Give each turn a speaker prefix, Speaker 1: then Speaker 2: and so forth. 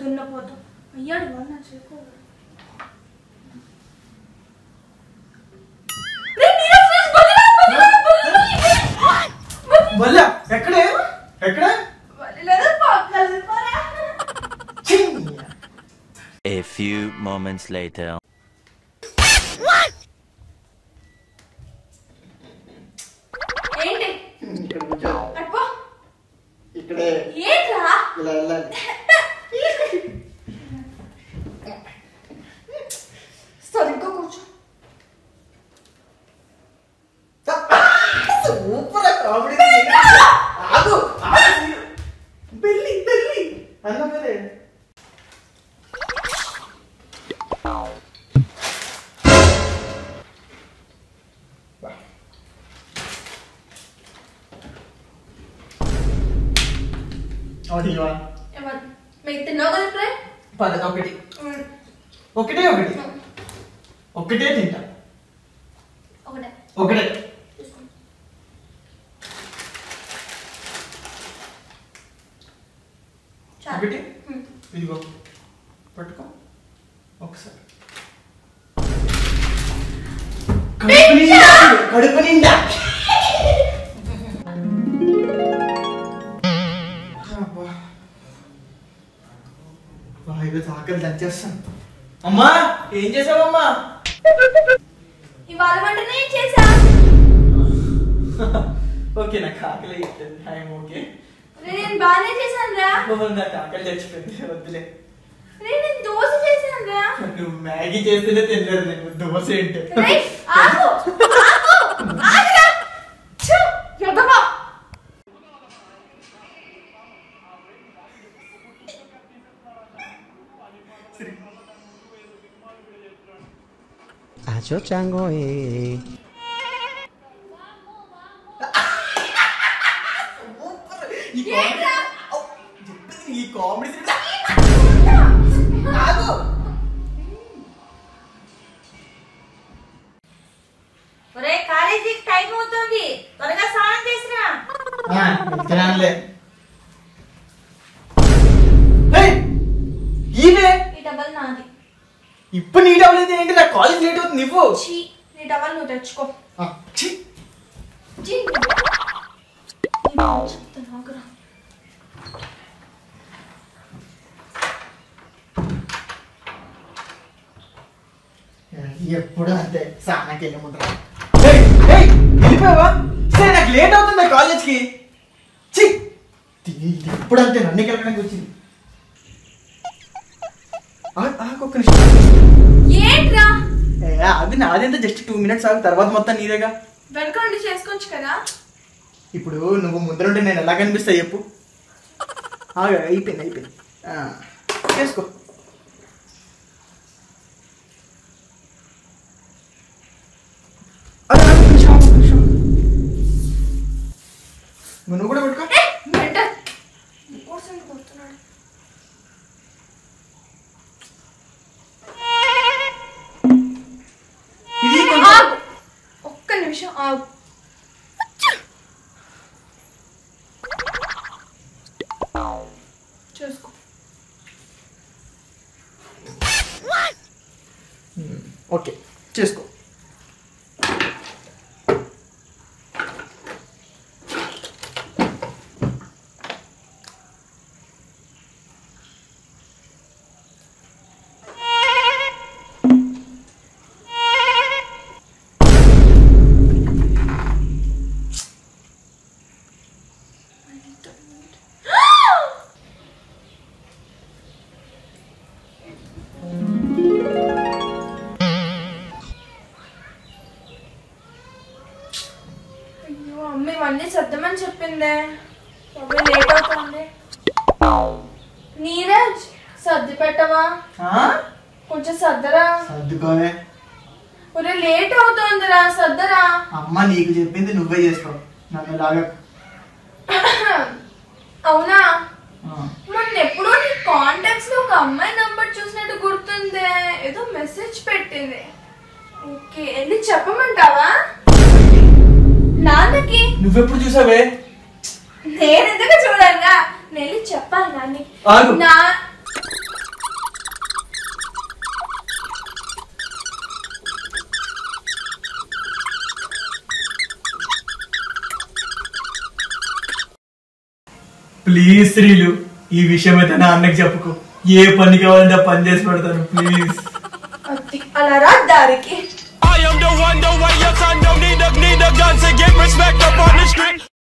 Speaker 1: దున్నపోతాం అయ్యాడు వాళ్ళు నా చెరుకు
Speaker 2: వల్ల ఎక్కడే ఎక్కడ ఛీ!
Speaker 3: A few moments later.
Speaker 1: ఏంటి
Speaker 2: ఇక్కడ కూర్చో.
Speaker 1: అబ్బా
Speaker 2: ఇక్కడే
Speaker 1: ఏంట్రా
Speaker 2: ఇలా వెళ్ళాలి
Speaker 1: సరిగ్గా కూర్చో
Speaker 2: సూపర్ కామెడీ ఆగు ఆగు పెళ్ళి పెళ్ళి అన్న మరి అవునా
Speaker 1: ఏమన్నా మీకు తిన్నావు కదా ఇప్పుడే
Speaker 2: పద ఒకటి
Speaker 1: ఉమ్,
Speaker 2: ఒకటే ఒకటి
Speaker 1: ఉమ్,
Speaker 2: ఒకటే తింటా
Speaker 1: ఒకటే
Speaker 2: ఒకటే
Speaker 1: తీసుకో. చాలు.
Speaker 2: ఒకటి
Speaker 1: ఉమ్.
Speaker 2: ఇదిగో పట్టుకో ఒకసారి కడుపు నిండా కడుపు నిండా అబ్బా. బా, ఈరోజు ఆకలి దంచేస్తాను అమ్మా ఏం చేసావమ్మా
Speaker 1: ఇవాళ వంటనే చేసా
Speaker 2: ఓకే నాకు ఆకలి అయిపోయింది ఐఎమ్ ఓకే
Speaker 1: రే, నేను బాగానే చేశాను రా
Speaker 2: ఓ, నాకు ఆకలి తెచ్చిపోయింది వద్దులే
Speaker 1: రే, నేను దోశ చేశాను రా
Speaker 2: నువ్వు మ్యాగీ చేస్తేనే తినలేదు నేను దోశ ఏంటి
Speaker 1: రే, ఆగు ఆగు ఆగురా ఛు, ఎదవా.
Speaker 4: Acho chango eh.
Speaker 2: ఈ
Speaker 1: ఏంట్రా?
Speaker 2: ఔ, చెప్పింది ఈ కామెడీ ఆగు
Speaker 1: ఒరే కాలేజీకి టైం అవుతుంది త్వరగా స్నానం చేసిరా
Speaker 2: ఇతరాలే ఈవే
Speaker 1: ఈ డబ్బల్ నాది
Speaker 2: ఇప్పుడు నీట్ అవ్వలేదు ఏంటి నా కాలేజ్ లేట్ అవుతుంది నువ్వు
Speaker 1: చీ నీ డబ్బల్ నువ్వు తెచ్చుకో
Speaker 2: ఆ, ఛీ.
Speaker 1: చీ, నేను చెప్తాను ఆగురా.
Speaker 2: ఎప్పుడు అంతే సానాకి వెళ్ళి ముందర ఏయ్, ఏయ్, వెళ్ళిపోయావా సరే నాకు లేట్ అవుతుంది కాలేజ్కి చి ఎప్పుడు అంతే నన్ను వెళ్ళడానికి వచ్చింది ఆ- ఆగు ఒక్క నిమిషం
Speaker 1: ఏంట్రా
Speaker 2: ఏ, అది నాదెంత జస్ట్ టూ మినిట్స్ ఆగు తర్వాత మొత్తం నీదేగా
Speaker 1: వెనక నుండి చేసుకోవచ్చు కదా
Speaker 2: ఇప్పుడు నువ్వు ముందరుంటే నేను ఎలా కనిపిస్తా చెప్పు ఆగా అయిపోయింది అయిపోయింది ఆ, చేసుకో అరే, అరే, ఒక్క నిమిషం, ఒక్క నిమిషం. నువ్వు కూడా పెట్టుకో
Speaker 1: ఏ, మెంటల్. నీకోసం కొడుతున్నాడు.
Speaker 2: ఇది కొంచెం
Speaker 1: ఆగు. ఒక్క నిమిషం ఆగు చూసుకో
Speaker 2: ఓకే చేసుకో
Speaker 1: అయ్యో అమ్మ ఇవన్నీ సర్దమని చెప్పిందే బాబోయ్, లేట్ అవుతుంది నీరజ్ సర్ది పెట్టవా
Speaker 2: ఆ?
Speaker 1: కొంచెం సర్దరా
Speaker 2: సర్దుకోవే
Speaker 1: ఒరే లేట్ అవుతోందిరా సర్దరా
Speaker 2: అమ్మ నీకు చెప్పింది నువ్వే చేసుకో నన్ను లాగా
Speaker 1: అవునా
Speaker 2: ఆ.
Speaker 1: మొన్న ఎప్పుడో నీ కాంటాక్ట్స్ లో ఒక అమ్మాయి నంబర్ చూసినట్టు గుర్తుందే ఏదో మెసేజ్ పెట్టింది ఓకే వెళ్ళి చెప్పమంటావా నాన్నకి
Speaker 2: నువ్వెప్పుడు చూసావే
Speaker 1: నేను ఎందుకు చూడాలిగా నేను వెళ్ళి చెప్పాలి నాన్ని
Speaker 2: ఆగు.
Speaker 1: నా
Speaker 2: ప్లీజ్ శ్రీలు ఈ విషయం అయితే నా అన్నకి చెప్పుకో ఏ పని కావాలంటే ఆ పని చేసి పెడతాను ప్లీజ్
Speaker 1: అది అలా రా దారికి
Speaker 5: I am the one, the way your son don't need a, need a gun to get respect up on the street.